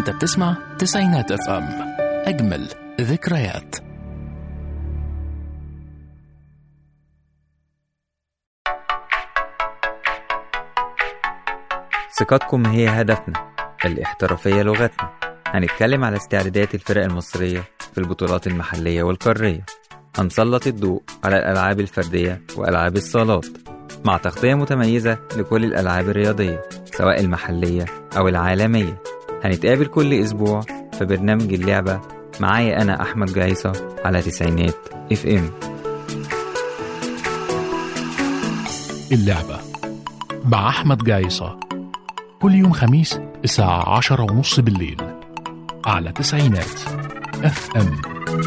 انت بتسمع تسعينات اف ام اجمل ذكريات ثقتكم هي هدفنا الاحترافية لغتنا هنتكلم على استعدادات الفرق المصرية في البطولات المحلية والقارية هنسلط الضوء على الألعاب الفردية وألعاب الصالات مع تغطية متميزة لكل الألعاب الرياضية سواء المحلية أو العالمية هنتقابل كل أسبوع في برنامج اللعبة معايا أنا أحمد جايصة على تسعينات اف ام اللعبة مع أحمد جايصة كل يوم خميس الساعة عشرة ونص بالليل على تسعينات اف ام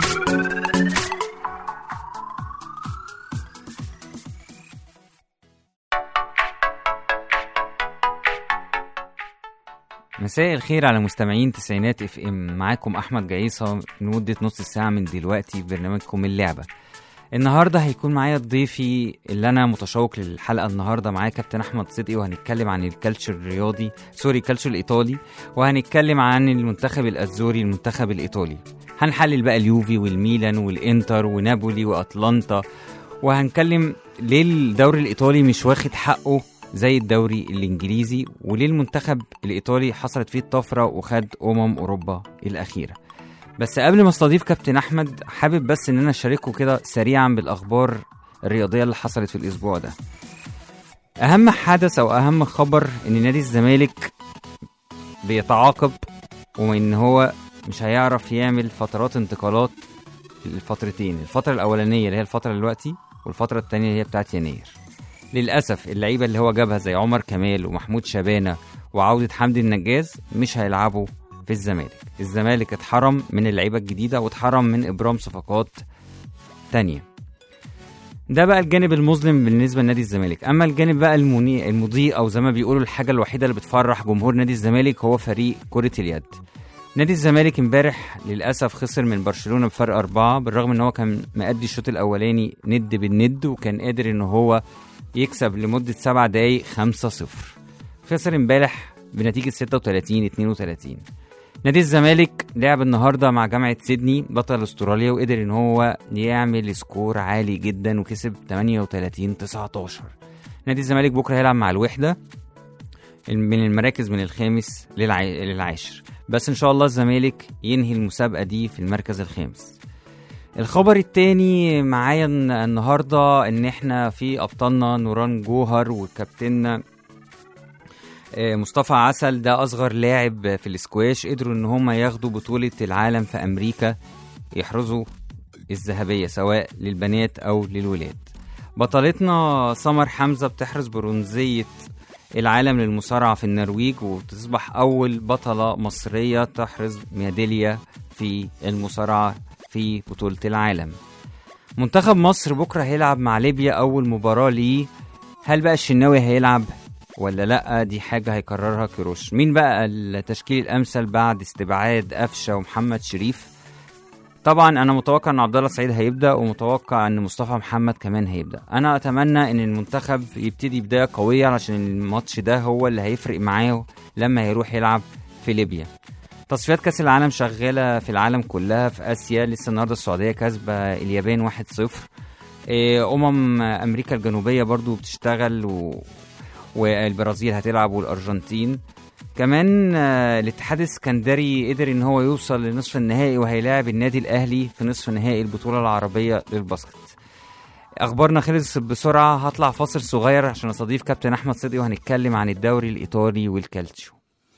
مساء الخير على مستمعين تسعينات اف ام معاكم احمد جعيصه لمده نص ساعه من دلوقتي في برنامجكم اللعبه النهارده هيكون معايا ضيفي اللي انا متشوق للحلقه النهارده معايا كابتن احمد صدقي وهنتكلم عن الكالتشر الرياضي سوري الكالتشر الايطالي وهنتكلم عن المنتخب الازوري المنتخب الايطالي هنحلل بقى اليوفي والميلان والانتر ونابولي واتلانتا وهنتكلم ليه الدوري الايطالي مش واخد حقه زي الدوري الانجليزي وليه المنتخب الايطالي حصلت فيه الطفره وخد امم اوروبا الاخيره بس قبل ما استضيف كابتن احمد حابب بس ان انا اشاركه كده سريعا بالاخبار الرياضيه اللي حصلت في الاسبوع ده اهم حدث او اهم خبر ان نادي الزمالك بيتعاقب وان هو مش هيعرف يعمل فترات انتقالات الفترتين الفتره الاولانيه اللي هي الفتره دلوقتي والفتره الثانيه اللي هي بتاعت يناير للاسف اللعيبه اللي هو جابها زي عمر كمال ومحمود شبانه وعوده حمدي النجاز مش هيلعبوا في الزمالك الزمالك اتحرم من اللعيبه الجديده واتحرم من ابرام صفقات تانية ده بقى الجانب المظلم بالنسبه لنادي الزمالك اما الجانب بقى المني... المضيء او زي ما بيقولوا الحاجه الوحيده اللي بتفرح جمهور نادي الزمالك هو فريق كره اليد نادي الزمالك امبارح للاسف خسر من برشلونه بفرق أربعة بالرغم ان هو كان مأدي الشوط الاولاني ند بالند وكان قادر ان هو يكسب لمدة سبع دقايق 5 صفر خسر امبارح بنتيجة 36 32 نادي الزمالك لعب النهاردة مع جامعة سيدني بطل استراليا وقدر ان هو يعمل سكور عالي جدا وكسب 38 19 نادي الزمالك بكرة هيلعب مع الوحدة من المراكز من الخامس للع... للعاشر بس ان شاء الله الزمالك ينهي المسابقة دي في المركز الخامس الخبر التاني معايا النهارده ان احنا في ابطالنا نوران جوهر وكابتننا مصطفى عسل ده اصغر لاعب في الاسكواش قدروا ان هم ياخدوا بطولة العالم في امريكا يحرزوا الذهبية سواء للبنات او للولاد بطلتنا سمر حمزة بتحرز برونزية العالم للمصارعة في النرويج وتصبح أول بطلة مصرية تحرز ميدالية في المصارعة في بطولة العالم منتخب مصر بكرة هيلعب مع ليبيا أول مباراة ليه هل بقى الشناوي هيلعب ولا لأ دي حاجة هيكررها كيروش مين بقى التشكيل الأمثل بعد استبعاد قفشة ومحمد شريف طبعا انا متوقع ان عبد الله سعيد هيبدا ومتوقع ان مصطفى محمد كمان هيبدا انا اتمنى ان المنتخب يبتدي بدايه قويه علشان الماتش ده هو اللي هيفرق معاه لما هيروح يلعب في ليبيا تصفيات كاس العالم شغاله في العالم كلها في اسيا لسه النهارده السعوديه كاسبه اليابان 1-0 امم امريكا الجنوبيه برضو بتشتغل و... والبرازيل هتلعب والارجنتين كمان الاتحاد السكندري قدر ان هو يوصل لنصف النهائي وهيلاعب النادي الاهلي في نصف نهائي البطوله العربيه للباسكت اخبارنا خلص بسرعه هطلع فاصل صغير عشان استضيف كابتن احمد صدقي وهنتكلم عن الدوري الايطالي والكالتشيو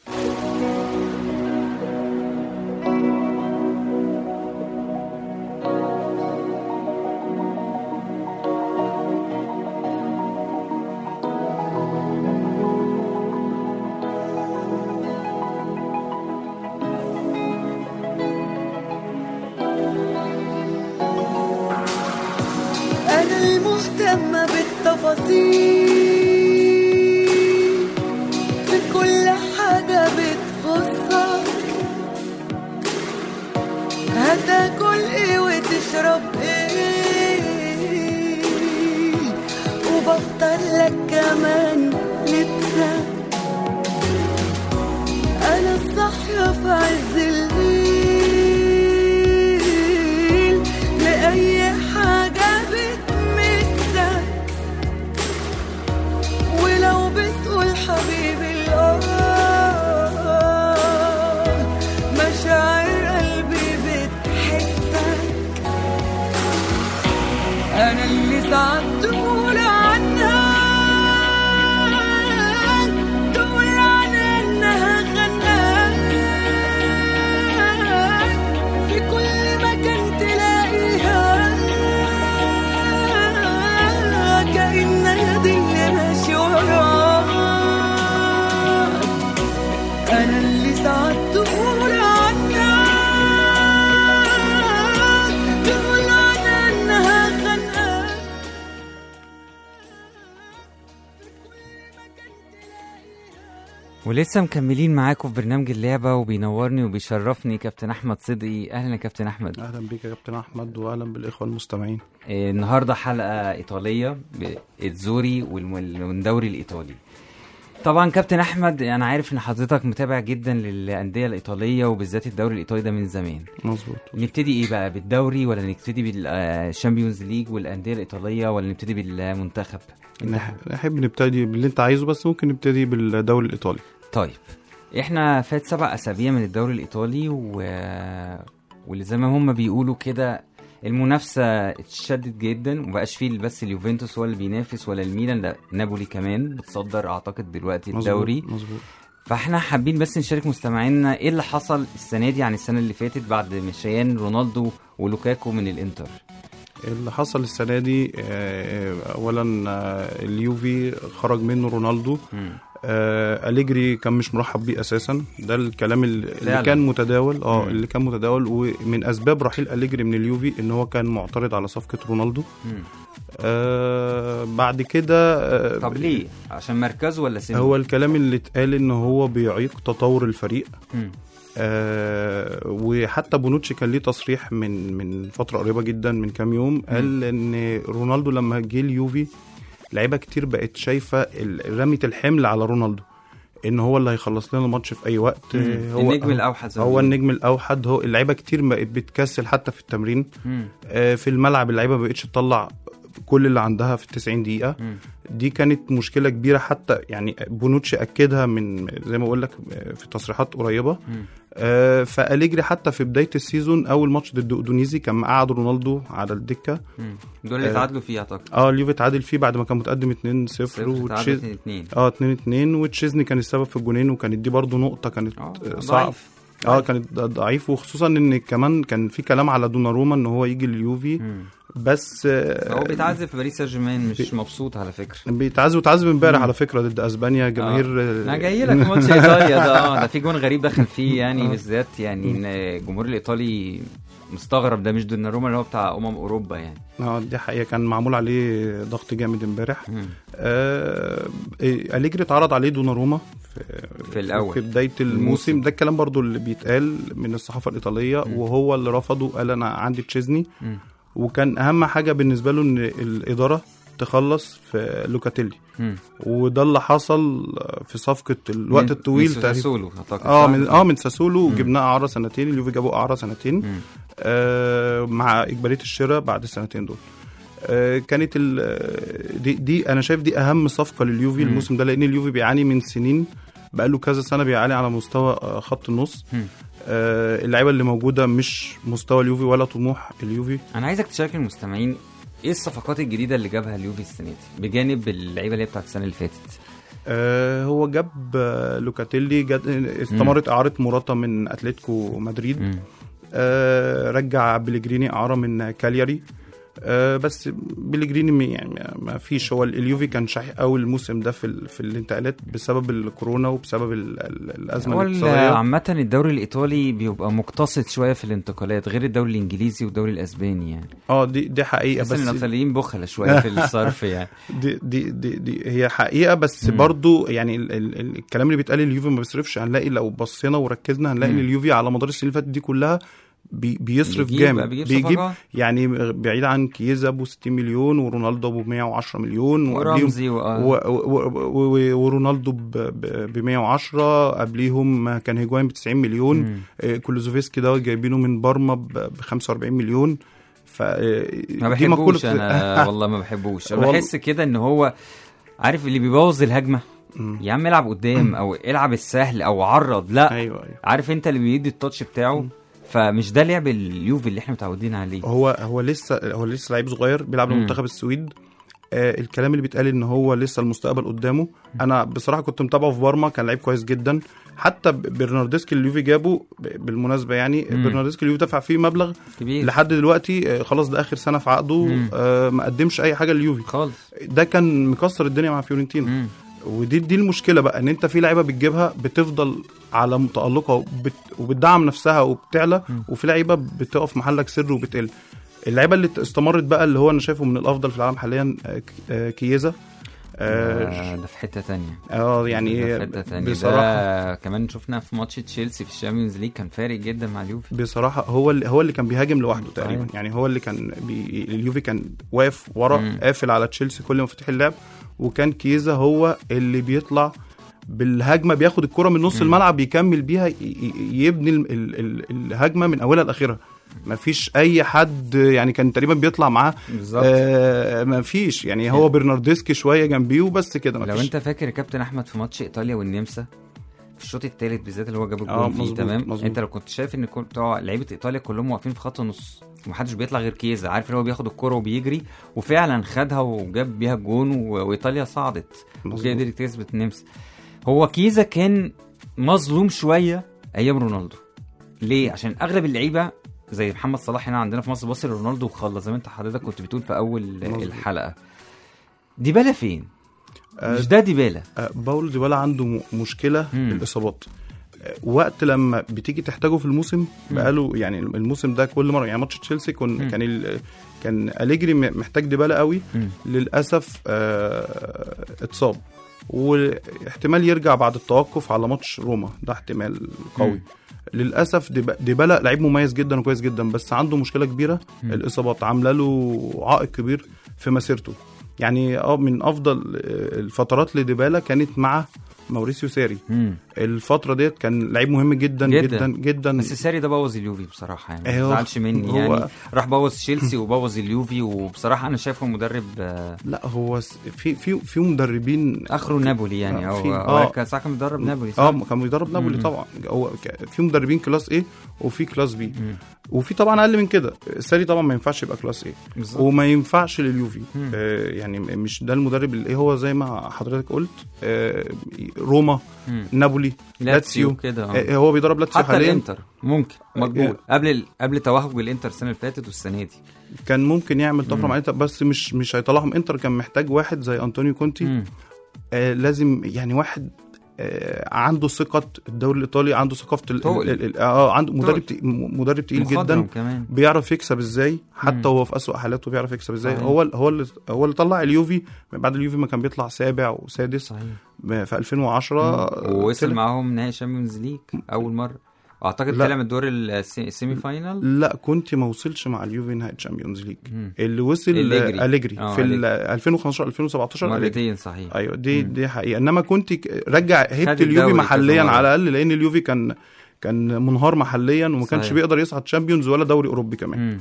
أنا المهتمة بالتفاصيل في كل حاجة بتخصك هتاكل ايه وتشرب ايه وبختار لك كمان لبسك أنا الصحية في ولسه مكملين معاكم في برنامج اللعبة وبينورني وبيشرفني كابتن أحمد صدقي أهلا يا كابتن أحمد اهلا بيك يا كابتن احمد واهلا بالاخوه المستمعين آه، النهاردة حلقة إيطالية بإتزوري والم- والدوري الإيطالي طبعا كابتن أحمد أنا عارف إن حضرتك متابع جدا للأندية الإيطالية وبالذات الدوري الإيطالي ده من زمان مظبوط نبتدي إيه بقى بالدوري ولا نبتدي بالشامبيونز ليج والأندية الإيطالية ولا نبتدي بالمنتخب أنت نح- نحب نبتدي باللي انت عايزه بس ممكن نبتدي بالدوري الايطالي طيب احنا فات سبع اسابيع من الدوري الايطالي و... واللي زي ما هم بيقولوا كده المنافسه اتشدت جدا ومبقاش فيه بس اليوفنتوس هو اللي بينافس ولا الميلان لا نابولي كمان بتصدر اعتقد دلوقتي مظبوط، الدوري مظبوط فاحنا حابين بس نشارك مستمعينا ايه اللي حصل السنه دي عن السنه اللي فاتت بعد مشيان رونالدو ولوكاكو من الانتر اللي حصل السنه دي آه، اولا آه، اليوفي خرج منه رونالدو مم. آه، أليجري كان مش مرحب بيه اساسا ده الكلام اللي اللي فعلا. كان متداول اه مم. اللي كان متداول ومن اسباب رحيل أليجري من اليوفي ان هو كان معترض على صفقه رونالدو مم. آه بعد كده آه طب ليه عشان مركزه ولا سنه هو الكلام اللي اتقال ان هو بيعيق تطور الفريق مم. آه وحتى بونوتشي كان ليه تصريح من من فتره قريبه جدا من كام يوم قال ان رونالدو لما جه اليوفي لعيبه كتير بقت شايفه ال- رميه الحمل على رونالدو ان هو اللي هيخلص لنا الماتش في اي وقت مم. آه، هو النجم الاوحد زي ما هو بيقولوا. النجم الاوحد هو اللعيبه كتير بقت بتكسل حتى في التمرين مم. آه، في الملعب اللعيبه ما بقتش تطلع كل اللي عندها في 90 دقيقه مم. دي كانت مشكله كبيره حتى يعني بونوتشي اكدها من زي ما بقول لك آه، في تصريحات قريبه مم. آه، فاليجري حتى في بدايه السيزون اول ماتش ضد اودونيزي كان مقعد رونالدو على الدكه مم. دول اللي آه، تعادلوا فيه اعتقد اه اليوفي اتعادل فيه بعد ما كان متقدم 2-0 صفر وتشيز تعادلوا اتنين اه 2 2 وتشيزني كان السبب في الجونين وكانت دي برضو نقطه كانت اه آه، صعب ضعيف. اه كانت ضعيف وخصوصا ان كمان كان في كلام على دوناروما ان هو يجي لليوفي مم. بس آه، هو بيتعذب في باريس سان جيرمان مش مبسوط على فكره بيتعذب وتعذب امبارح مم. على فكره ضد اسبانيا جماهير انا جاي لك في ماتش ايطاليا ده اه ده في جون غريب دخل فيه يعني بالذات يعني إن الجمهور الايطالي مستغرب ده مش دوناروما اللي هو بتاع امم اوروبا يعني اه دي حقيقه كان معمول عليه ضغط جامد امبارح مم. آه إيه، أليجري اتعرض عليه دوناروما في, في الأول. في بدايه الموسم. الموسم ده الكلام برضو اللي بيتقال من الصحافه الايطاليه مم. وهو اللي رفضه قال انا عندي تشيزني مم. وكان اهم حاجه بالنسبه له ان الاداره تخلص في لوكاتيلي مم. وده اللي حصل في صفقه الوقت من- الطويل من تقريبا ساسولو اعتقد اه صح؟ من اه من ساسولو مم. وجبناه اعاره سنتين اليوفي جابوا اعاره سنتين مم. آه، مع اجباريه الشراء بعد السنتين دول آه، كانت ال- دي, دي انا شايف دي اهم صفقه لليوفي مم. الموسم ده لان اليوفي بيعاني من سنين بقاله كذا سنه بيعاني على مستوى آه، خط النص مم. آه، اللعيبه اللي موجوده مش مستوى اليوفي ولا طموح اليوفي انا عايزك تشارك المستمعين ايه الصفقات الجديده اللي جابها اليوفي السنه دي بجانب اللعيبه اللي هي بتاعت السنه اللي فاتت آه، هو جاب آه، لوكاتيلي جد استمرت اعاره موراتا من اتلتيكو مدريد مم. آه، رجع بليجريني اعاره من كالياري آه، بس بليجريني م- يعني ما- ما فيش هو اليوفي كان شحيح قوي الموسم ده في ال- في الانتقالات بسبب الكورونا وبسبب ال- ال- الازمه هو ال- الاقتصاديه عامة الدوري الإيطالي بيبقى مقتصد شوية في الانتقالات غير الدوري الإنجليزي والدوري الأسباني يعني اه دي دي حقيقه بس إن بس الإيطاليين بخلة شوية في الصرف يعني دي دي دي, دي هي حقيقه بس مم. برضو يعني ال ال ال الكلام اللي بيتقال اليوفي ما بيصرفش هنلاقي لو بصينا وركزنا هنلاقي مم. ان اليوفي على مدار السنين اللي فاتت دي كلها بي بيصرف بيجيب- جامد بيجيب بيجيب صفقات. يعني بعيد عن كيزا ابو 60 مليون ورونالدو ابو 110 مليون وقبليهم ورمزي و... و- و- و- ورونالدو ب 110 قبليهم كان هيجوين ب 90 مليون مم. آه، كولوزوفسكي ده جايبينه من بارما ب 45 مليون ف آه، ما دي بحبوش مقولة- انا والله ما بحبوش انا والله- بحس كده ان هو عارف اللي بيبوظ الهجمه مم. يا عم العب قدام او العب السهل او عرض لا ايوه ايوه عارف انت اللي بيدي التاتش بتاعه فمش ده لعب اليوفي اللي احنا متعودين عليه هو هو لسه هو لسه لعيب صغير بيلعب مم. لمنتخب السويد آه الكلام اللي بيتقال ان هو لسه المستقبل قدامه انا بصراحه كنت متابعه في بارما كان لعيب كويس جدا حتى ب- برناردسكي اللي اليوفي جابه ب- بالمناسبه يعني مم. برناردسكي اليوفي دفع فيه مبلغ كبير لحد دلوقتي آه خلاص ده اخر سنه في عقده مم. آه ما قدمش اي حاجه لليوفي خالص ده كان مكسر الدنيا مع فيورنتينا مم. ودي دي المشكله بقى ان انت في لعيبه بتجيبها بتفضل على متالقه وبت وبتدعم نفسها وبتعلى مم. وفي لعيبه بتقف محلك سر وبتقل اللعيبه اللي استمرت بقى اللي هو انا شايفه من الافضل في العالم حاليا آه، ك- آه، كييزا اه ده ده في حته تانية آه، يعني ده في حته تانية بصراحه ده كمان شفنا في ماتش تشيلسي في الشامبيونز ليج كان فارق جدا مع اليوفي بصراحه هو اللي هو اللي كان بيهاجم لوحده تقريبا صحيح. يعني هو اللي كان بي... اليوفي كان واقف ورا مم. قافل على تشيلسي كل مفاتيح اللعب وكان كيزا هو اللي بيطلع بالهجمه بياخد الكره من نص مم. الملعب يكمل بيها ي... ي- يبني ال... ال... ال... الهجمه من اولها لاخرها مفيش اي حد يعني كان تقريبا بيطلع معاه بالظبط آه مفيش يعني هو برناردسكي شويه جنبيه وبس كده لو مفيش انت فاكر يا كابتن احمد في ماتش ايطاليا والنمسا في الشوط الثالث بالذات اللي هو جاب اه، الجول فيه مظبوط، تمام مظبوط. انت لو كنت شايف ان كل بتوع لعيبه ايطاليا كلهم واقفين في خط النص ومحدش بيطلع غير كيزا عارف ان هو بياخد الكرة وبيجري وفعلا خدها وجاب بيها الجون و... وايطاليا صعدت مظبوط. وقدرت تثبت النمسا هو كيزا كان مظلوم شويه ايام رونالدو ليه عشان اغلب اللعيبه زي محمد صلاح هنا عندنا في مصر بص لرونالدو وخلص زي ما انت حضرتك كنت بتقول في اول مظبوط. الحلقه ديبالا فين آه، مش ده ديبالا آه، باولو ديبالا عنده م- مشكله مم. الاصابات آه، وقت لما بتيجي تحتاجه في الموسم بقاله يعني الموسم ده كل مره يعني ماتش تشيلسي كان مم. كان ال- كان اليجري م- محتاج ديبالا قوي مم. للاسف آه، اتصاب واحتمال يرجع بعد التوقف على ماتش روما ده احتمال قوي مم. للاسف ديب- ديبالا لعيب مميز جدا وكويس جدا بس عنده مشكله كبيره مم. الاصابات عامله له عائق كبير في مسيرته يعني اه من افضل آه، الفترات لديبالا كانت مع ماوريسيو ساري مم. الفتره ديت كان لعيب مهم جدا جدا. جدا جدا, جدا بس الساري ده بوظ اليوفي بصراحه يعني ما أيوه. تزعلش مني هو- يعني راح بوظ تشيلسي وبوظ اليوفي وبصراحه انا شايفه مدرب آه، لا هو س- في في في مدربين اخره نابولي يعني آه، هو في- هو آه. كان ساعه كان بيدرب نابولي صح؟ اه كان بيدرب نابولي مم. طبعا هو ك- في مدربين كلاس ايه وفي كلاس بي مم. وفي طبعا اقل من كده ساري طبعا ما ينفعش يبقى كلاس ايه بالظبط وما ينفعش لليوفي مم. آه يعني مش ده المدرب اللي هو زي ما حضرتك قلت آه روما مم. نابولي لاتسيو لاتسيو كده آه. آه هو بيدرب لاتسيو حتى حاليا الانتر ممكن مقبول يعني- قبل ال... قبل توهج الانتر السنه اللي فاتت والسنه دي كان ممكن يعمل طفره مم. مع انتر بس مش مش هيطلعهم انتر كان محتاج واحد زي انطونيو كونتي مم. آه لازم يعني واحد آه عنده ثقه الدوري الايطالي عنده ثقافه ال- تقل. ال- ال- اه عنده مدرب تقل. تق- م- مدرب تقيل مخضرم جدا كمان بيعرف يكسب ازاي مم. حتى وهو في اسوأ حالاته بيعرف يكسب ازاي صحيح. هو هو اللي هو اللي طلع اليوفي من بعد اليوفي ما كان بيطلع سابع وسادس صحيح في 2010 ووصل طلع- معاهم نهائي شامبيونز ليج اول مره اعتقد لا. طلع من الدور السي- السيمي فاينال لا كنت ما وصلش مع اليوفي نهائي تشامبيونز ليج مم. اللي وصل أليجري. أليجري آه، في ال أليجري. 2015 2017 أليجري. مرتين صحيح ايوه دي مم. دي حقيقه انما كنت ك- رجع هيبه خد اليوفي الدوري محليا كذا مرة. على الاقل لان اليوفي كان كان منهار محليا وما كانش صحيح. بيقدر يصعد تشامبيونز ولا دوري اوروبي كمان مم.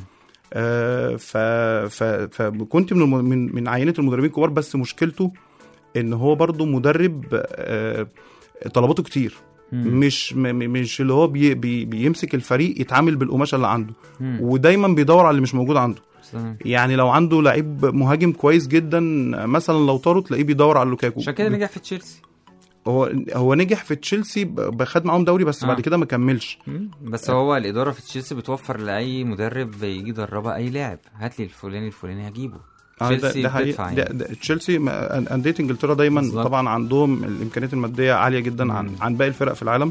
آه ف ف فكنت من الم- من من عينه المدربين الكبار بس مشكلته ان هو برضه مدرب آه طلباته كتير مم. مش م- م- مش اللي هو بي بي بيمسك الفريق يتعامل بالقماشه اللي عنده مم. ودايما بيدور على اللي مش موجود عنده صحيح. يعني لو عنده لعيب مهاجم كويس جدا مثلا لو طاروا تلاقيه بيدور على لوكاكو عشان كده نجح في تشيلسي هو هو نجح في تشيلسي ب- خد معاهم دوري بس آه. بعد كده ما كملش مم. بس هو الاداره في تشيلسي بتوفر لاي مدرب يجي يدربها اي لاعب هات لي الفلاني الفلاني هجيبه آه، ده, تشيلسي ده حقيقي بتدفع ده يعني. ده تشيلسي ما- أن- انديه انجلترا دايما بالظبط. طبعا عندهم الامكانيات الماديه عاليه جدا عن مم. عن باقي الفرق في العالم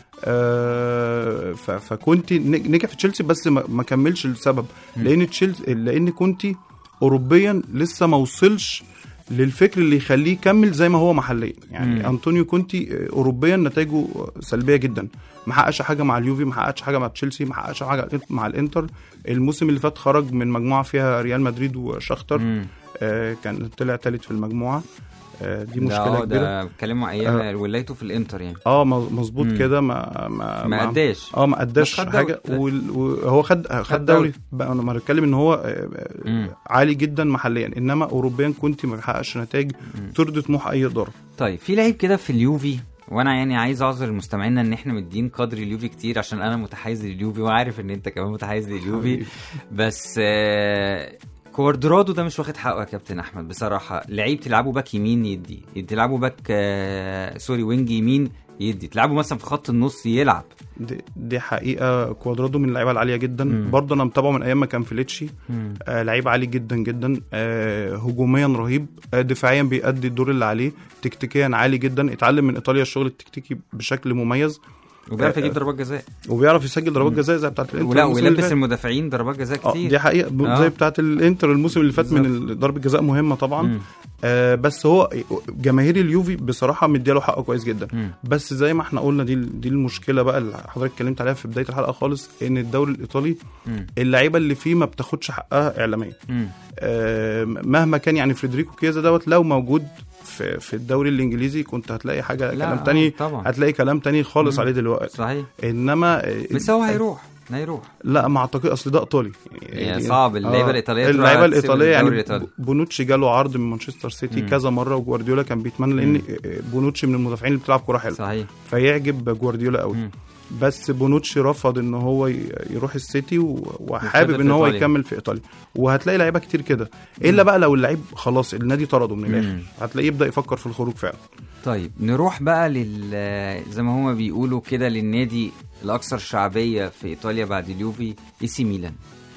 آه ف- فكنت نج- نجح في تشيلسي بس ما, ما كملش السبب مم. لان تشيلسي لان كنتي اوروبيا لسه ما وصلش للفكر اللي يخليه يكمل زي ما هو محليا يعني مم. انطونيو كونتي آه، اوروبيا نتائجه سلبيه جدا ما حققش حاجه مع اليوفي ما حققش حاجه مع تشيلسي ما حققش حاجه مع الانتر الموسم اللي فات خرج من مجموعه فيها ريال مدريد وشختر مم. آه، كان طلع تالت في المجموعه آه، دي ده مشكله اه كبيره ده بيتكلموا ايام ولايته في الانتر يعني اه مظ- مظبوط مم. كده ما ما ما قداش اه ما اداش بس خد حاجه دوري. وال- وهو خد خد خد دوري دوري. بقى انا ما بتكلم ان هو آه، مم. عالي جدا محليا انما اوروبيا كنت ما بيحققش نتائج مم. ترضي طموح اي اداره طيب في لعيب كده في اليوفي وانا يعني عايز اعذر لمستمعينا ان احنا مدين قدر اليوفي كتير عشان انا متحيز لليوفي وعارف ان انت كمان متحيز لليوفي بس آه كواردرادو ده مش واخد حقه يا كابتن احمد بصراحه لعيب تلعبه باك يمين يدي تلعبه باك آه سوري وينج يمين يدي تلعبه مثلا في خط النص يلعب دي, دي حقيقه كوادرادو من اللعيبه العاليه جدا مم. برضه انا متابعه من ايام ما كان في ليتشي آه لعيب عالي جدا جدا آه هجوميا رهيب آه دفاعيا بيأدي الدور اللي عليه تكتيكيا عالي جدا اتعلم من ايطاليا الشغل التكتيكي بشكل مميز وبيعرف آه، يجيب ضربات جزاء وبيعرف يسجل ضربات جزاء زي بتاعت الانتر ولا الموسم اللي ويلبس فات. المدافعين ضربات جزاء اه كتير دي حقيقه ب- آه. زي بتاعت الانتر الموسم اللي فات من ال- ضربه جزاء مهمه طبعا مم. آه بس هو جماهير اليوفي بصراحه مدياله حقه كويس جدا مم. بس زي ما احنا قلنا دي دي المشكله بقى اللي حضرتك اتكلمت عليها في بدايه الحلقه خالص ان الدوري الايطالي مم. اللعيبه اللي فيه ما بتاخدش حقها اعلاميا مم. آه، مهما كان يعني فريدريكو كيزا دوت لو موجود في في الدوري الانجليزي كنت هتلاقي حاجه لا، كلام آه، تاني طبعا. هتلاقي كلام تاني خالص مم. عليه دلوقتي صحيح انما آه، بس هو هيروح هيروح لا ما اعتقد اصل ده ايطالي يعني صعب اللعيبه آه، الايطاليه تروح اللعيبه تسيب الايطاليه يعني الدوري الإيطالي. بونوتشي جاله عرض من مانشستر سيتي مم. كذا مره وجوارديولا كان بيتمنى لان بونوتشي من المدافعين اللي بتلعب كوره حلوه صحيح فيعجب جوارديولا قوي مم. بس بونوتشي رفض ان هو ي- يروح السيتي و- وحابب في ان هو إيطاليا. يكمل في ايطاليا وهتلاقي لعيبه كتير كده الا بقى لو اللعيب خلاص النادي طرده من مم. الاخر هتلاقيه يبدا يفكر في الخروج فعلا طيب نروح بقى لل زي ما هما بيقولوا كده للنادي الاكثر شعبيه في ايطاليا بعد اليوفي اي سي ميلان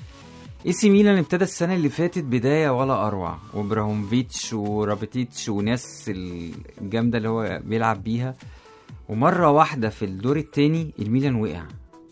اي سي ميلان ابتدى السنه اللي فاتت بدايه ولا اروع وبراهومفيتش ورابيتيتش وناس الجامده اللي هو بيلعب بيها ومره واحده في الدور الثاني الميلان وقع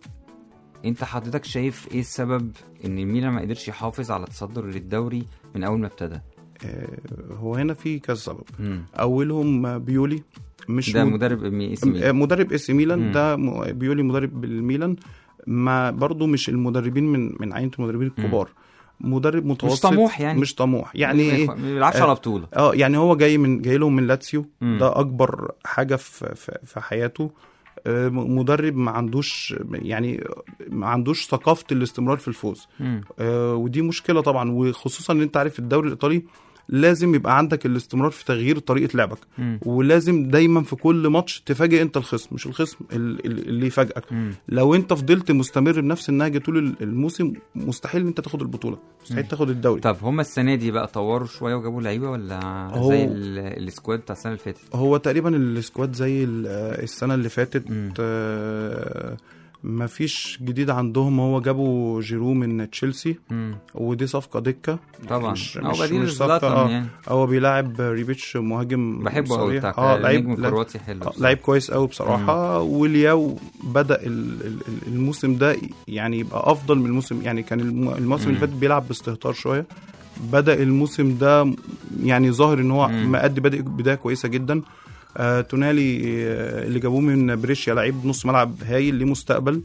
انت حضرتك شايف ايه السبب ان الميلان ما قدرش يحافظ على تصدر للدوري من اول ما ابتدى آه، هو هنا في كذا سبب مم. اولهم بيولي مش ده مد- مدرب اي سي ميلان آه، مدرب اس مم. ميلان ده م- بيولي مدرب الميلان ما برضو مش المدربين من من عينه المدربين الكبار مدرب متوسط طموح يعني. مش طموح يعني ما ايه يخ- ما بيلعبش آه، على بطوله اه يعني هو جاي من جاي لهم من لاتسيو مم. ده اكبر حاجه في في, في حياته آه، م- مدرب ما عندوش يعني ما عندوش ثقافه الاستمرار في الفوز مم. آه، ودي مشكله طبعا وخصوصا ان انت عارف الدوري الايطالي لازم يبقى عندك الاستمرار في تغيير طريقه لعبك مم. ولازم دايما في كل ماتش تفاجئ انت الخصم مش الخصم ال- ال- اللي يفاجئك مم. لو انت فضلت مستمر بنفس النهج طول ال- الموسم مستحيل انت تاخد البطوله مستحيل مم. تاخد الدوري طب هما السنه دي بقى طوروا شويه وجابوا لعيبه ولا هو- زي ال- السكواد بتاع السنه اللي فاتت هو تقريبا السكواد زي ال- آه، السنه اللي فاتت مم. آه، مفيش جديد عندهم هو جابوا جيرو من تشيلسي مم. ودي صفقه دكه طبعا مش هو مش, بديل مش صفقه زلاتان اه يعني هو بيلاعب ريبيتش مهاجم بحبه قوي صريح. بتاع اه لعيب النجم لعيب- الكرواتي حلو آه، بصراحة. لعيب كويس قوي بصراحه ولياو بدا ال- ال- ال- الموسم ده يعني يبقى افضل من الموسم يعني كان الم- الموسم اللي مم. فات بيلعب باستهتار شويه بدا الموسم ده يعني ظاهر ان هو مم. مأدي بادئ بدايه كويسه جدا آه تونالي آه اللي جابوه من بريشيا لعيب نص ملعب هايل ليه مستقبل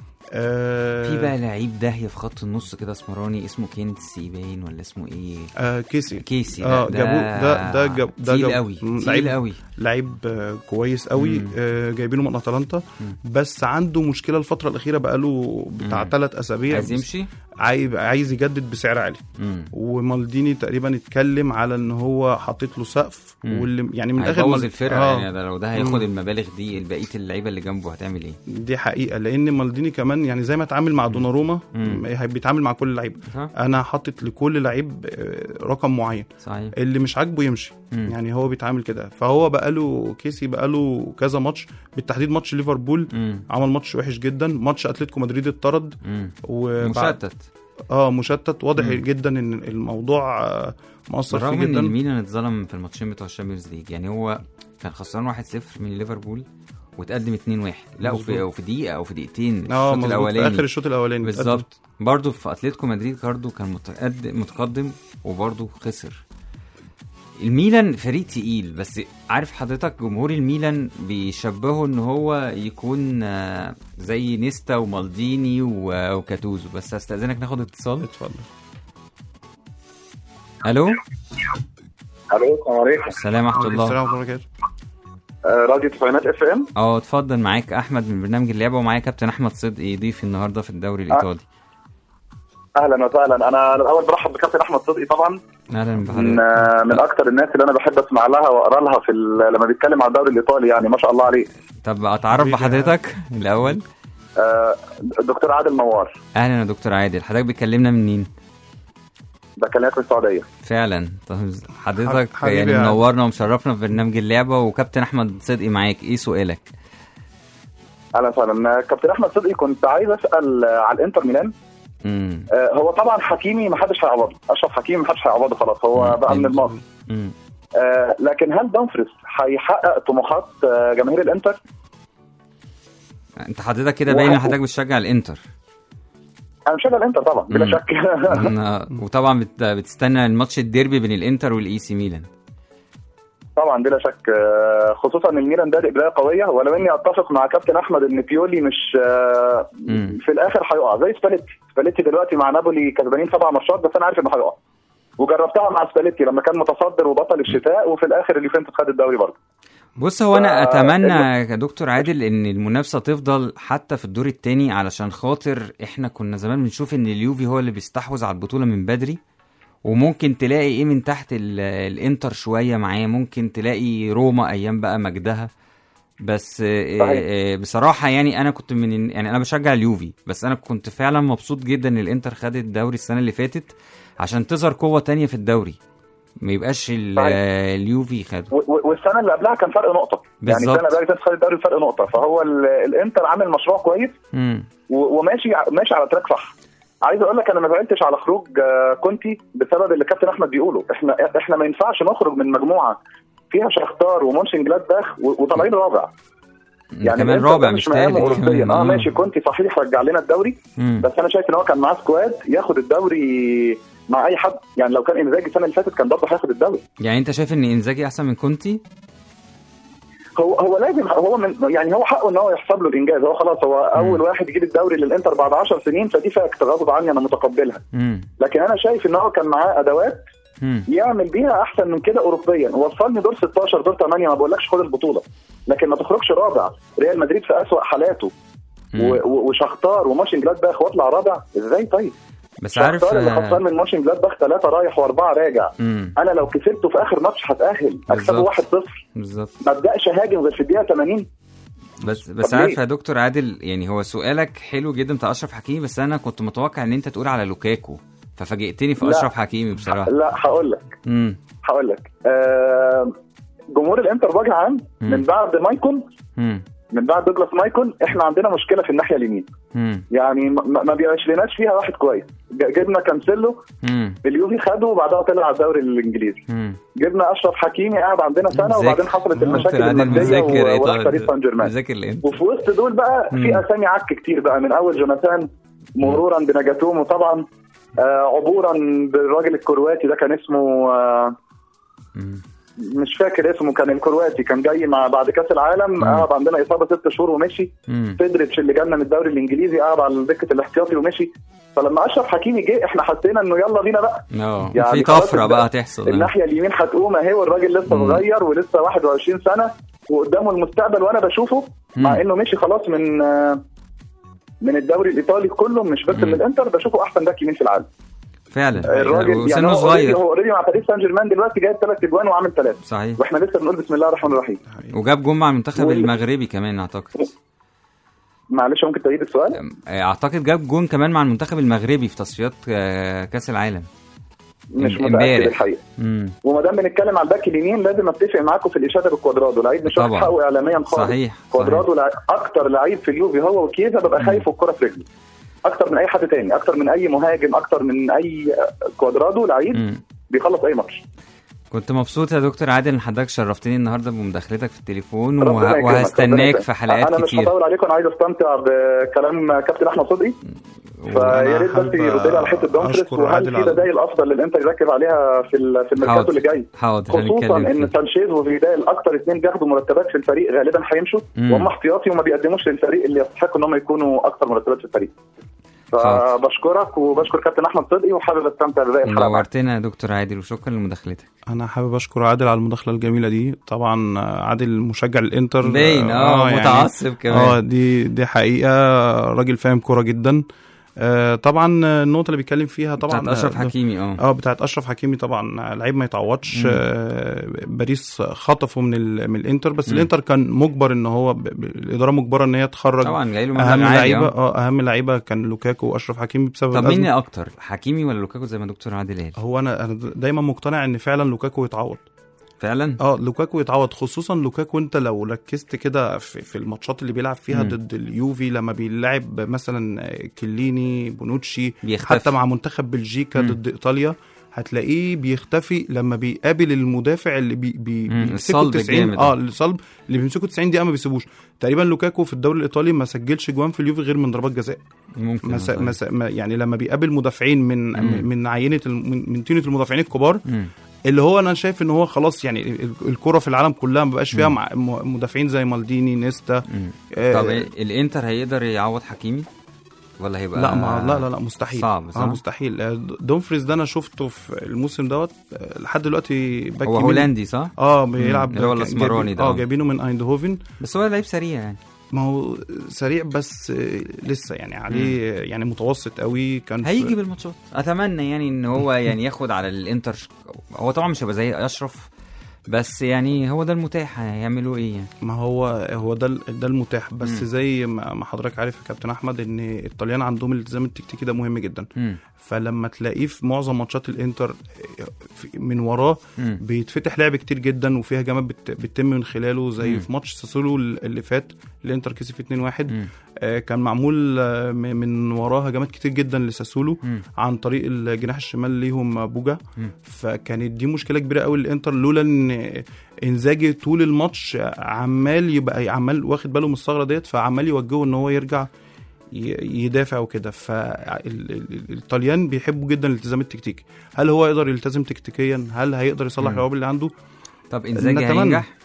آه في بقى لعيب داهيه في خط النص كده اسمراني اسمه كينسي باين ولا اسمه ايه آه كيسي كيسي اه جابوه ده ده جاب ده تقيل جاب قوي مم، تقيل لعيب قوي لعيب آه، كويس قوي مم. آه، جايبينه من اتلانتا مم. بس عنده مشكله الفتره الاخيره بقاله بتاع مم. ثلاث اسابيع عايز يمشي عايز عايز يجدد بسعر عالي مم. ومالديني تقريبا اتكلم على ان هو حاطط له سقف مم. واللي يعني من الاخر هيبوظ مال- الفرقه آه، يعني ده لو ده هياخد مم. المبالغ دي بقيه اللعيبه اللي جنبه هتعمل ايه دي حقيقه لان مالديني كمان يعني زي ما اتعامل مع دوناروما مم. هي- بيتعامل مع كل لعيب صح انا حاطط لكل لعيب آه، رقم معين صحيح اللي مش عاجبه يمشي مم. يعني هو بيتعامل كده فهو بقاله كيسي بقاله كذا ماتش بالتحديد ماتش ليفربول مم. عمل ماتش وحش جدا ماتش اتلتيكو مدريد اتطرد مم. وبعد مشتت اه مشتت واضح مم. جدا ان الموضوع آه، مؤثر فيه بالرغم ان جدا الميلان اتظلم في الماتشين بتوع الشامبيونز ليج يعني هو كان خسران 1-0 من ليفربول وتقدم 2-1 لا وفي مظبوط. وفي دقيقه او في دقيقتين اه الشوط مظبوط في الاولاني اخر الشوط الاولاني بالظبط برضه في اتلتيكو مدريد برضه كان متقدم متقدم وبرضه خسر الميلان فريق تقيل بس عارف حضرتك جمهور الميلان بيشبهه ان هو يكون آه، زي نيستا ومالديني و- وكاتوزو بس استاذنك ناخد اتصال اتفضل الو الو السلام عليكم السلام ورحمه الله السلام ورحمه الله وبركاته آه، راديو تسعينات اف ام اه اتفضل معاك احمد من برنامج اللعبه ومعايا كابتن احمد صدقي ضيفي النهارده في الدوري الايطالي اهلا وسهلا انا الاول برحب بكابتن احمد صدقي طبعا اهلا من, بحضرتك آه، من اكتر الناس اللي انا بحب اسمع لها واقرا لها في ال- لما بيتكلم عن الدوري الايطالي يعني ما شاء الله عليه طب اتعرف حبيبي. بحضرتك الاول آه، الدكتور عادل نوار اهلا يا دكتور عادل حضرتك بتكلمنا منين بكلمك من السعوديه فعلا طب حضرتك حبيبي يعني يا عادل. منورنا ومشرفنا في برنامج اللعبه وكابتن احمد صدقي معاك ايه سؤالك اهلا وسهلا آه، كابتن احمد صدقي كنت عايز اسال آه، على الانتر ميلان امم آه، هو طبعا حكيمي ما حدش هيعوضه اشرف حكيمي ما حدش هيعوضه خلاص هو مم. بقى من الماضي امم آه، لكن هل دامفريس هيحقق طموحات آه، جماهير الانتر انت حضرتك كده باين ان وحقه. حضرتك بتشجع الانتر انا مشغل الانتر طبعا بلا مم. شك أنا- وطبعا بت... بتستنى الماتش الديربي بين الانتر والاي سي ميلان طبعا بلا شك آه، خصوصا ان الميلان بادئ بدايه قويه ولو اني اتفق مع كابتن احمد ان بيولي مش آه، مم. في الاخر هيقع زي سباليتي سباليتي دلوقتي مع نابولي كسبانين سبع ماتشات بس انا عارف انه هيقع وجربتها مع سباليتي لما كان متصدر وبطل الشتاء وفي الاخر اليوفنتوس خد الدوري برضه بص هو انا آه، اتمنى إنه- يا دكتور عادل ان المنافسه تفضل حتى في الدور الثاني علشان خاطر احنا كنا زمان بنشوف ان اليوفي هو اللي بيستحوذ على البطوله من بدري وممكن تلاقي ايه من تحت ال- الانتر شويه معاه ممكن تلاقي روما ايام بقى مجدها بس آه، صحيح. آه، بصراحه يعني انا كنت من ال- يعني انا بشجع اليوفي بس انا كنت فعلا مبسوط جدا ان الانتر خد الدوري السنه اللي فاتت عشان تظهر قوه تانية في الدوري ما يبقاش ال- صحيح. آه، اليوفي خد و- و- والسنه اللي قبلها كان فرق نقطه يعني بالظبط. السنه اللي قبلها خد الدوري فرق نقطه فهو ال- الانتر عامل مشروع كويس مم. و- وماشي ماشي على تراك صح عايز اقول لك انا ما زعلتش على خروج آه، كونتي بسبب اللي كابتن احمد بيقوله احنا احنا ما ينفعش نخرج من مجموعه فيها شختار ومونشن جلادباخ و- وطالعين رابع يعني كمان الإنتر رابع ده مش مقامه تالت أوروبيا. كمان. اه ماشي كونتي صحيح رجع لنا الدوري مم. بس انا شايف ان هو كان معاه سكواد ياخد الدوري مع اي حد يعني لو كان انزاجي السنه اللي فاتت كان برضه هياخد الدوري يعني انت شايف ان انزاجي احسن من كونتي هو هو لازم هو من يعني هو حقه ان هو يحسب له الانجاز هو خلاص هو اول واحد يجيب الدوري للانتر بعد 10 سنين فدي فاكت غصب عني انا متقبلها مم. لكن انا شايف ان هو كان معاه ادوات مم. يعمل بيها احسن من كده اوروبيا وصلني دور 16 دور 8 ما بقولكش خد البطوله لكن ما تخرجش رابع ريال مدريد في اسوأ حالاته مم. و- و- وشختار وماشين جلادباخ واطلع رابع ازاي طيب بس عارف شختار اللي آه، خسران من ماشين جلادباخ ثلاثه رايح واربعه راجع مم. انا لو كسبته في اخر ماتش هتاهل اكسبه بالظبط. 1-0 بالظبط ما ابداش اهاجم غير في الدقيقه 80 بس بس طب عارف ليه؟ يا دكتور عادل يعني هو سؤالك حلو جدا بتاع اشرف حكيمي بس انا كنت متوقع ان انت تقول على لوكاكو ففاجئتني في لا. اشرف حكيمي بصراحه لا هقول لك امم هقول لك آه جمهور الانتر بوجه عام مم. من بعد مايكون امم من بعد دوجلاس مايكون احنا عندنا مشكله في الناحيه اليمين امم يعني ما ما بيعيشلناش فيها واحد كويس ج- جبنا كانسيلو امم اليوفي خده وبعدها طلع على الدوري الانجليزي امم جبنا اشرف حكيمي قعد عندنا سنه مذاكر. وبعدين حصلت المشاكل دكتور عادل الماديه مذاكر إيه و- وراح طيب؟ باريس سان جيرمان مذاكر الانتر وفي وسط دول بقى مم. في اسامي عك كتير بقى من اول جوناثان مرورا بنجاتومو طبعا آه عبورا بالراجل الكرواتي ده كان اسمه آه مم. مش فاكر اسمه كان الكرواتي كان جاي مع بعد كاس العالم مم. قعد عندنا اصابه ست شهور ومشي مم. فيدريتش اللي جالنا من الدوري الانجليزي قعد على دكه الاحتياطي ومشي فلما اشرف حكيمي جه احنا حسينا انه يلا بينا بقى اه يعني في خلاص طفره الد- بقى هتحصل الناحيه اليمين هتقوم اهي والراجل لسه مم. صغير ولسه 21 سنه وقدامه المستقبل وانا بشوفه مع مم. انه مشي خلاص من آه، من الدوري الايطالي كله مش بس مم. من الانتر بشوفه احسن باك يمين في العالم فعلا الراجل يعني وسنه هو already- صغير هو اوريدي مع باريس سان جيرمان دلوقتي جايب ثلاث اجوان وعامل ثلاثه صحيح واحنا لسه بنقول بسم الله الرحمن الرحيم وجاب جون مع المنتخب وال- المغربي كمان اعتقد معلش ممكن تعيد السؤال اعتقد جاب جون كمان مع المنتخب المغربي في تصفيات آه، كاس العالم مش ام- متاكد امبارح. الحقيقه امم وما دام بنتكلم على الباك اليمين لازم اتفق معاكم في الاشاده بالكوادرادو لعيب مش واخد طبعا. حقه اعلاميا خالص صحيح كوادرادو لع... اكتر لعيب في اليوفي هو وكيزا ببقى خايف والكره في رجله اكتر من اي حد تاني اكتر من اي مهاجم اكتر من اي كوادرادو لعيب مم. بيخلص اي ماتش كنت مبسوط يا دكتور عادل ان حضرتك شرفتني النهارده بمداخلتك في التليفون ربنا وه... يكرمك، ربنا وهستناك يكرمك. في حلقات انا مش كتير هطول عليكم انا عايز استمتع بكلام كابتن احمد صدقي فيا ريت بس حابب يرد لي على حته دومفريس أشكر وهل عادل في على- بدايل افضل للانتر يركز عليها في ال- في الميركاتو حاضر. اللي جاي حاضر خصوصا هنتكلم ان فيه. سانشيز وفيدال اكتر اثنين بياخدوا مرتبات في الفريق غالبا هيمشوا مم. وهم احتياطي وما بيقدموش للفريق اللي يستحقوا ان هم يكونوا اكتر مرتبات في الفريق حاضر. فبشكرك وبشكر كابتن احمد صدقي وحابب استمتع بباقي الحلقه معاك. نورتنا يا دكتور عادل وشكرا لمداخلتك انا حابب اشكر عادل على المداخله الجميله دي طبعا عادل مشجع الانتر باين اه يعني- متعصب اه كمان دي دي حقيقه راجل فاهم كوره جدا آه طبعا النقطه اللي بيتكلم فيها طبعا بتاعت اشرف آه، حكيمي اه اه بتاعت اشرف حكيمي طبعا لعيب ما يتعوضش مم. آه باريس خطفه من ال... من الانتر بس مم. الانتر كان مجبر ان هو ب... ب... الاداره مجبره ان هي تخرج طبعا جاي له مبلغ اهم عالي لعيبه اه اه اهم لعيبه كان لوكاكو واشرف حكيمي بسبب طب الأزمة. مين اكتر حكيمي ولا لوكاكو زي ما دكتور عادل قال هو انا انا دايما مقتنع ان فعلا لوكاكو يتعوض فعلا اه لوكاكو يتعوض خصوصا لوكاكو انت لو ركزت كده في, في الماتشات اللي بيلعب فيها مم. ضد اليوفي لما بيلعب مثلا كليني بونوتشي بيختفي. حتى مع منتخب بلجيكا مم. ضد ايطاليا هتلاقيه بيختفي لما بيقابل المدافع اللي بي بي مم، بيمسكه الصلب 90 الجامد اه ده. الصلب اللي بيمسكه 90 دقيقه ما بيسيبوش تقريبا لوكاكو في الدوري الايطالي ما سجلش جوان في اليوفي غير من ضربات جزاء ممكن مس... والله. مس... ما يعني لما بيقابل مدافعين من مم. من عينه الم- من, من تينه المدافعين الكبار مم. اللي هو انا شايف ان هو خلاص يعني ال- ال- الكره في العالم كلها ما بقاش فيها مم. مع م- مدافعين زي مالديني نيستا مم. آه، طب الانتر هيقدر يعوض حكيمي ولا هيبقى لا ما لا لا لا مستحيل صعب صح؟ اه مستحيل آه، دومفريز ده انا شفته في الموسم دوت آه، لحد دلوقتي باك هو يمين. هولندي صح؟ اه بيلعب اللي هو جا- الأسمراني جايبين- ده، اه آه. جايبينه من ايندهوفن بس هو لعيب سريع يعني ما هو سريع بس آه، لسه يعني عليه آه، يعني متوسط قوي كان في- هيجي بالماتشات اتمنى يعني ان هو يعني ياخد على الانتر ش- هو طبعا مش هيبقى زي اشرف بس يعني هو ده المتاح هيعملوا ايه يعني ما هو هو ده ال- ده المتاح بس مم. زي ما ما حضرتك عارف يا كابتن احمد ان الطليان عندهم الالتزام التكتيكي ده مهم جدا مم. فلما تلاقيه في معظم ماتشات الانتر في- من وراه مم. بيتفتح لعب كتير جدا وفي هجمات بت- بتتم من خلاله زي مم. في ماتش ساسولو اللي فات الانتر كسب 2-1 مم. آه، كان معمول آه، م- من وراه هجمات كتير جدا لساسولو مم. عن طريق الجناح الشمال ليهم بوجا مم. فكانت دي مشكله كبيره قوي للانتر لولا ان انزاجي طول الماتش عمال يبقى عمال واخد باله من الثغره ديت فعمال يوجهه ان هو يرجع ي- يدافع وكده فالطليان بيحبوا جدا الالتزام التكتيكي هل هو يقدر يلتزم تكتيكيا هل هيقدر يصلح مم. العوامل اللي عنده طب انزاجي نتمنى. هينجح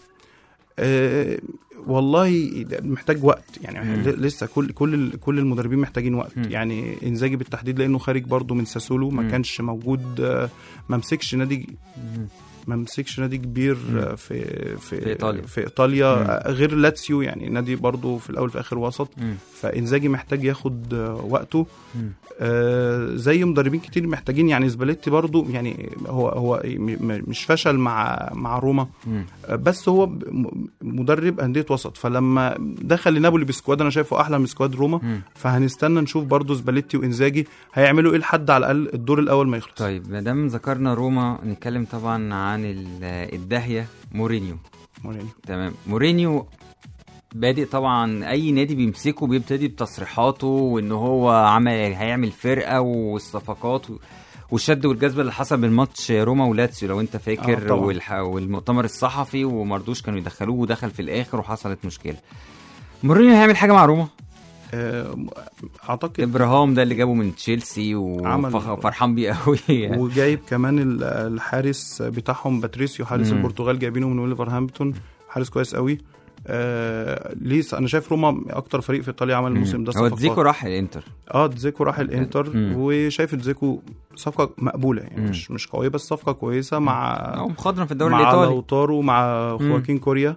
آه والله ده محتاج وقت يعني مم. ل- لسه كل كل ال- كل المدربين محتاجين وقت مم. يعني انزاجي بالتحديد لانه خارج برضه من ساسولو ما مم. كانش موجود آه، ما مسكش نادي مم. ما مسكش نادي كبير مم. آه، في في في إيطاليا. في ايطاليا مم. آه، غير لاتسيو يعني نادي برضه في الاول في الاخر وسط مم. فانزاجي محتاج ياخد آه، وقته مم. آه، زي مدربين كتير محتاجين يعني سباليتي برضه يعني هو هو م- م- مش فشل مع مع روما مم. بس هو ب- م- مدرب انديه وسط فلما دخل لنابولي بسكواد انا شايفه احلى من سكواد روما مم. فهنستنى نشوف برضو سباليتي وانزاجي هيعملوا ايه لحد على الاقل الدور الاول ما يخلص طيب ما دام ذكرنا روما نتكلم طبعا عن ال- الداهيه مورينيو مورينيو. تمام مورينيو بادئ طبعا اي نادي بيمسكه بيبتدي بتصريحاته وان هو عمل هيعمل فرقه والصفقات و- والشد والجذب اللي حصل بين ماتش روما ولاتسيو لو انت آه، فاكر طبعاً. والح... والمؤتمر الصحفي ومردوش كانوا يدخلوه ودخل في الاخر وحصلت مشكله مورينيو هيعمل حاجه مع روما آه، اعتقد ابراهام ده اللي جابه من تشيلسي عمل- وفرحان بيه قوي يعني. وجايب كمان ال- الحارس بتاعهم باتريسيو حارس مم. البرتغال جايبينه من ولفرهامبتون حارس كويس قوي آه ليه انا شايف روما اكتر فريق في ايطاليا عمل الموسم ده هو صفقات. تزيكو راح الانتر اه تزيكو راح الانتر مم. وشايف تزيكو صفقه مقبوله يعني مم. مش مش قويه بس صفقه كويسه مع هو مخضرم في الدوري مع الايطالي لوتارو مع مم. خواكين كوريا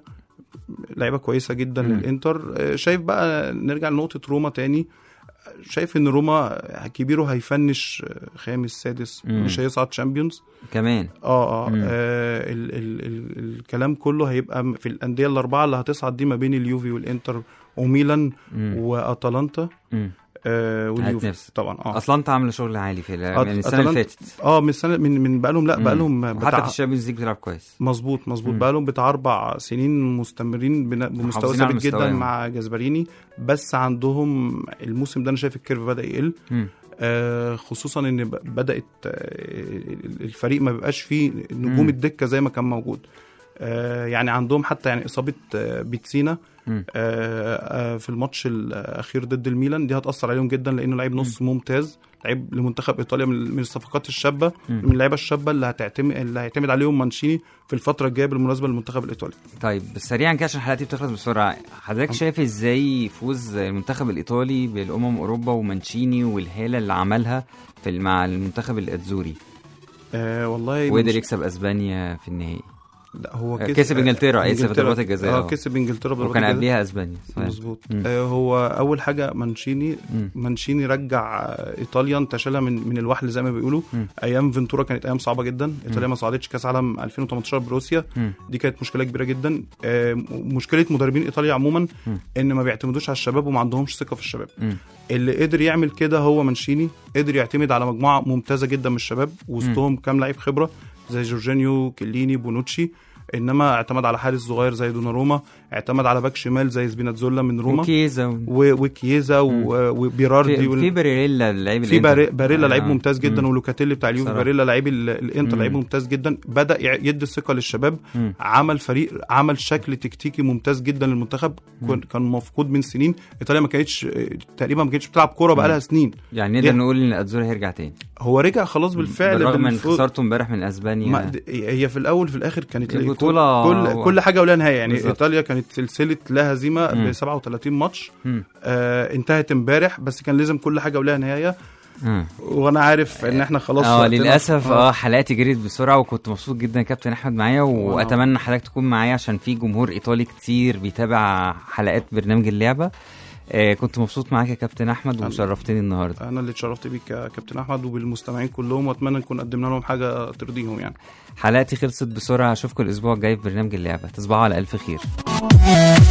لعيبه كويسه جدا مم. للانتر آه، شايف بقى نرجع لنقطه روما تاني شايف ان روما كبيره هيفنش آه، خامس سادس مم. مش هيصعد تشامبيونز كمان اه اه, مم. آه ال ال ال الكلام كله هيبقى في الانديه الاربعه اللي هتصعد دي ما بين اليوفي والانتر وميلان مم. واتلانتا مم. آه واليوفي هتنافس. طبعا اه اصلا انت عامله شغل عالي في ال- أت- من السنه اللي أتلانتا- فاتت اه من السنه من من بقالهم لا مم. بقالهم حتى بتاع في الشامبيونز ليج بتلعب كويس مظبوط مظبوط مم. بقالهم بتاع اربع سنين مستمرين بنا- بمستوى محافظين على ثابت جدا مستواهم. مع جاسبريني بس عندهم الموسم ده انا شايف الكيرف بدا يقل مم. آه خصوصا ان ب- بدات آه الفريق ما بيبقاش فيه نجوم مم. الدكه زي ما كان موجود آه يعني عندهم حتى يعني اصابه آه بيتسينا مم. آه آه في الماتش الاخير ضد الميلان دي هتاثر عليهم جدا لانه لعيب نص ممتاز لعيب لمنتخب ايطاليا من من الصفقات الشابه مم. من اللعيبه الشابه اللي هتعتمد اللي هيعتمد عليهم مانشيني في الفتره الجايه بالمناسبه للمنتخب الايطالي طيب بس سريعا كده عشان حلقتي بتخلص بسرعه حضرتك شايف ازاي يفوز المنتخب الايطالي بالامم اوروبا ومانشيني والهاله اللي عملها في ال- مع المنتخب الاتزوري آه والله وقدر مش- يكسب اسبانيا في النهائي لا هو آه، كسب إنجلترا، آسف، ضربات الجزاء، اه آه. كسب انجلترا بضربات وكان الجزاء. قبليها اسبانيا صحيح. مظبوط مم. آه هو اول حاجه مانشيني مم. مانشيني رجع آه، ايطاليا انتشلها من من الوحل زي ما بيقولوا مم. ايام فينتورا كانت ايام صعبه جدا ايطاليا ما صعدتش كاس عالم 2018 بروسيا مم. دي كانت مشكله كبيره جدا آه، مشكله مدربين ايطاليا عموما مم. ان ما بيعتمدوش على الشباب وما عندهمش ثقه في الشباب مم. اللي قدر يعمل كده هو مانشيني قدر يعتمد على مجموعه ممتازه جدا من الشباب وسطهم كام لعيب خبره زي جورجينيو كيليني بونوتشي انما اعتمد على حارس صغير زي دوناروما اعتمد على باك شمال زي سبيناتزولا من روما وكيزا و... و- وكييزا و- وبيراردي في, وال- في باريلا لعيب في الإنتر. باري- باريلا لعيب آه. ممتاز جدا مم. ولوكاتيلي بتاع اليوفي بصراحة. باريلا لعيب ال- الانتر مم. لعيب ممتاز جدا بدا يع- يدي الثقه للشباب مم. عمل فريق عمل شكل تكتيكي ممتاز جدا للمنتخب كان- كان مفقود من سنين ايطاليا ما كانتش تقريبا ما كانتش بتلعب كوره بقى لها سنين يعني نقدر دي- نقول ان اتزوري هيرجع تاني هو رجع خلاص بالفعل بالرغم من بالفوز. خسارته امبارح من اسبانيا ما د- هي في الاول في الاخر كانت البطولة كل هو- كل حاجه ولها نهايه يعني بالظبط. ايطاليا كانت سلسله لا هزيمه مم. ب 37 ماتش مم. آه انتهت امبارح بس كان لازم كل حاجه ولها نهايه مم. وانا عارف ان احنا خلاص اه وقتنا- للاسف اه حلقاتي جريت بسرعه وكنت مبسوط جدا يا كابتن احمد معايا واتمنى حضرتك تكون معايا عشان في جمهور ايطالي كتير بيتابع حلقات برنامج اللعبه آه كنت مبسوط معاك يا كابتن احمد وشرفتني النهارده انا اللي اتشرفت بيك يا كابتن احمد وبالمستمعين كلهم واتمنى نكون قدمنا لهم حاجه ترضيهم يعني حلقتي خلصت بسرعه اشوفكم الاسبوع الجاي في برنامج اللعبه تصبحوا على الف خير